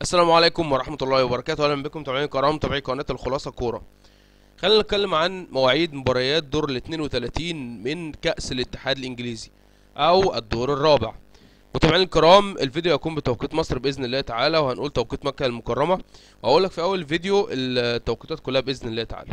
السلام عليكم ورحمة الله وبركاته أهلا بكم متابعين الكرام متابعي قناة الخلاصة كورة خلينا نتكلم عن مواعيد مباريات دور ال 32 من كأس الاتحاد الإنجليزي أو الدور الرابع متابعين الكرام الفيديو هيكون بتوقيت مصر بإذن الله تعالى وهنقول توقيت مكة المكرمة وهقول لك في أول الفيديو التوقيتات كلها بإذن الله تعالى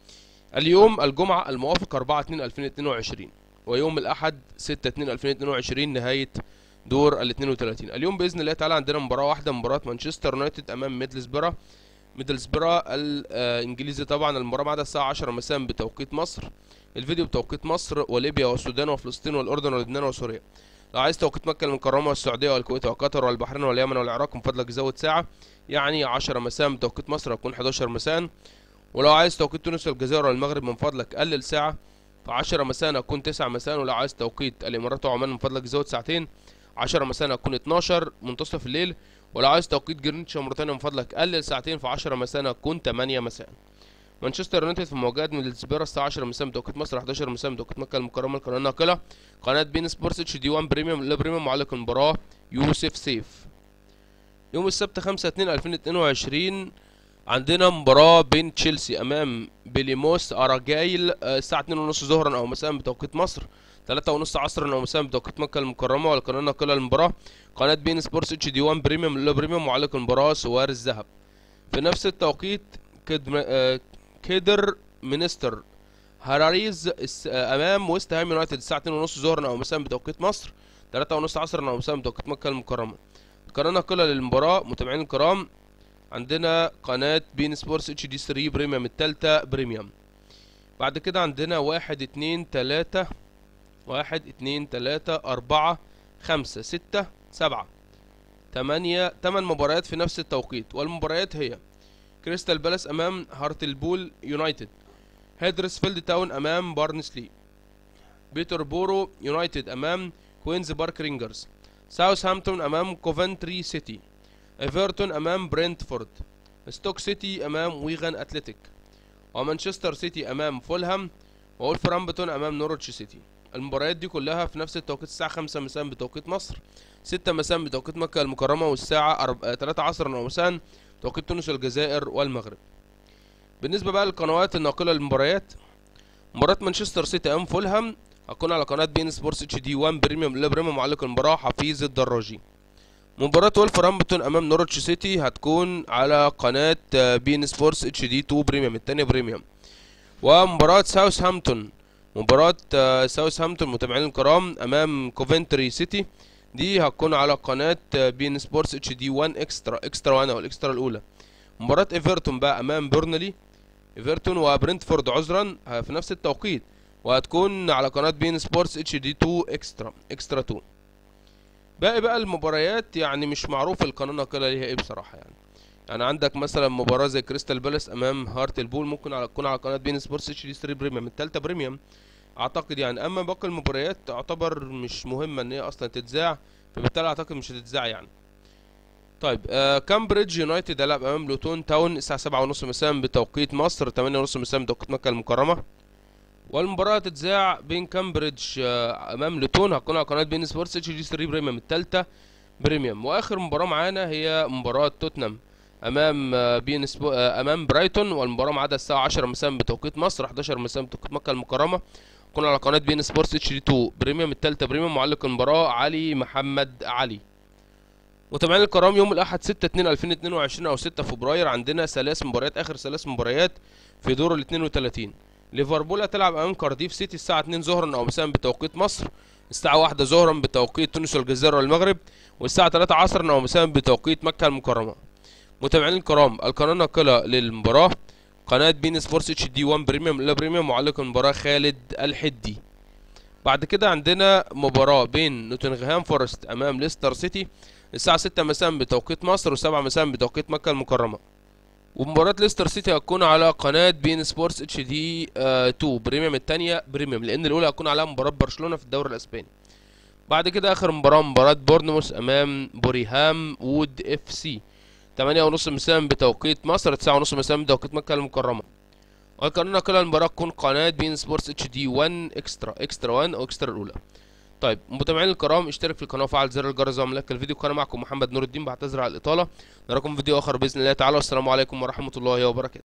اليوم الجمعة الموافق 4 2 2022 ويوم الأحد 6 2 2022 نهاية دور ال 32 اليوم باذن الله تعالى عندنا مباراه واحده مباراه مانشستر يونايتد امام ميدلسبرا ميدلسبرا الانجليزي طبعا المباراه بعد الساعه 10 مساء بتوقيت مصر الفيديو بتوقيت مصر وليبيا والسودان وفلسطين والاردن ولبنان وسوريا لو عايز توقيت مكه المكرمه والسعوديه والكويت وقطر والبحرين واليمن والعراق من فضلك زود ساعه يعني 10 مساء بتوقيت مصر هتكون 11 مساء ولو عايز توقيت تونس والجزائر والمغرب من فضلك قلل ساعه ف 10 مساء هتكون 9 مساء ولو عايز توقيت الامارات وعمان من فضلك زود ساعتين 10 مساء هتكون 12 منتصف الليل ولو عايز توقيت جرينتش وموريتانيا من فضلك قلل ساعتين في 10 مساء هتكون 8 مساء مانشستر يونايتد في مواجهه ميدلسبرا الساعه 10 مساء بتوقيت مصر 11 مساء بتوقيت مكه المكرمه القناه الناقله قناه بين سبورتس اتش دي 1 بريميوم لا بريميوم معلق المباراه يوسف سيف يوم السبت 5 2 2022 عندنا مباراة بين تشيلسي أمام بيليموس أراجايل الساعة 2:30 ظهرا أو مساء بتوقيت مصر تلاتة ونص عصرا او مساء بتوقيت مكة المكرمة والقناة الناقلة للمباراة قناة بين سبورتس اتش دي 1 بريميوم لا بريميوم معلق المباراة سوار الذهب في نفس التوقيت كدم... آه... كيدر مينستر هراريز الس... آه... امام ويست هام يونايتد الساعة 2:30 ظهرا او مساء بتوقيت مصر تلاتة ونص عصرا او مساء بتوقيت مكة المكرمة القناة الناقلة للمباراة متابعين الكرام عندنا قناة بين سبورتس اتش دي 3 بريميوم التالتة بريميوم بعد كده عندنا واحد اتنين تلاتة واحد اتنين تلاتة أربعة خمسة ستة سبعة تمانية تمن مباريات في نفس التوقيت والمباريات هي كريستال بالاس أمام هارتلبول يونايتد هيدرسفيلد تاون أمام بارنسلي بيتر بورو يونايتد أمام كوينز بارك رينجرز ساوثهامبتون أمام كوفنتري سيتي ايفرتون أمام برنتفورد ستوك سيتي أمام ويغان أتلتيك ومانشستر سيتي أمام فولهام وولفرامبتون أمام نوروتش سيتي المباريات دي كلها في نفس التوقيت الساعة خمسة مساء بتوقيت مصر ستة مساء بتوقيت مكة المكرمة والساعة أرب... تلاتة عصرا مساء توقيت تونس والجزائر والمغرب بالنسبة بقى للقنوات الناقلة للمباريات مباراة مانشستر سيتي أمام فولهام هتكون على قناة بين سبورتس اتش دي 1 بريميوم لا بريميوم معلق المباراة حفيظ الدراجي مباراة ولفرامبتون أمام نوروتش سيتي هتكون على قناة بين سبورتس اتش دي 2 بريميوم التانية بريميوم ومباراة ساوثهامبتون مباراة ساوثهامبتون متابعين الكرام امام كوفنتري سيتي دي هتكون على قناة بين سبورتس اتش دي 1 اكسترا اكسترا 1 او الاكسترا الاولى مباراة ايفرتون بقى امام بيرنلي ايفرتون وبرنتفورد عذرا في نفس التوقيت وهتكون على قناة بين سبورتس اتش دي 2 اكسترا اكسترا 2 باقي بقى المباريات يعني مش معروف القناة الناقلة ليها ايه بصراحة يعني يعني عندك مثلا مباراة زي كريستال بالاس امام هارت البول ممكن على تكون على قناة بين سبورتس اتش دي 3 بريميوم التالتة بريميوم اعتقد يعني اما باقي المباريات تعتبر مش مهمة ان هي اصلا تتذاع فبالتالي اعتقد مش هتتذاع يعني طيب آه كامبريدج يونايتد هيلعب امام لوتون تاون الساعة سبعة ونص مساء بتوقيت مصر تمانية ونص مساء بتوقيت مكة المكرمة والمباراة هتتذاع بين كامبريدج آه امام لوتون هتكون على قناة بين سبورتس اتش دي 3 بريميوم التالتة بريميوم واخر مباراة معانا هي مباراة توتنهام امام بين سبو... امام برايتون والمباراه ميعادها الساعه 10 مساء بتوقيت مصر 11 مساء بتوقيت مكه المكرمه كنا على قناه بين سبورتس اتش دي 2 بريميوم الثالثه بريميوم معلق المباراه علي محمد علي متابعين الكرام يوم الاحد 6 2 2022 او 6 فبراير عندنا ثلاث مباريات اخر ثلاث مباريات في دور ال 32 ليفربول هتلعب امام كارديف سيتي الساعه 2 ظهرا او مساء بتوقيت مصر الساعه 1 ظهرا بتوقيت تونس والجزائر والمغرب والساعه 3 عصرا او مساء بتوقيت مكه المكرمه متابعين الكرام القناة الناقلة للمباراة قناة بين سبورتس اتش دي 1 بريميوم لا بريميوم معلق المباراة خالد الحدي بعد كده عندنا مباراة بين نوتنغهام فورست امام ليستر سيتي الساعة 6 مساء بتوقيت مصر و7 مساء بتوقيت مكة المكرمة ومباراة ليستر سيتي هتكون على قناة بين سبورتس اتش دي 2 بريميوم الثانية بريميوم لأن الأولى هتكون عليها مباراة برشلونة في الدوري الأسباني بعد كده آخر مباراة مباراة بورنموث أمام بوريهام وود اف سي تمانية ونص مساء بتوقيت مصر تسعة ونص مساء بتوقيت مكة المكرمة والقناة كل المباراة تكون قناة بين سبورتس اتش دي 1 اكسترا اكسترا 1 او اكسترا الاولى طيب متابعينا الكرام اشترك في القناه وفعل زر الجرس زي ما لك الفيديو كان معكم محمد نور الدين بعتذر على الاطاله نراكم في فيديو اخر باذن الله تعالى والسلام عليكم ورحمه الله وبركاته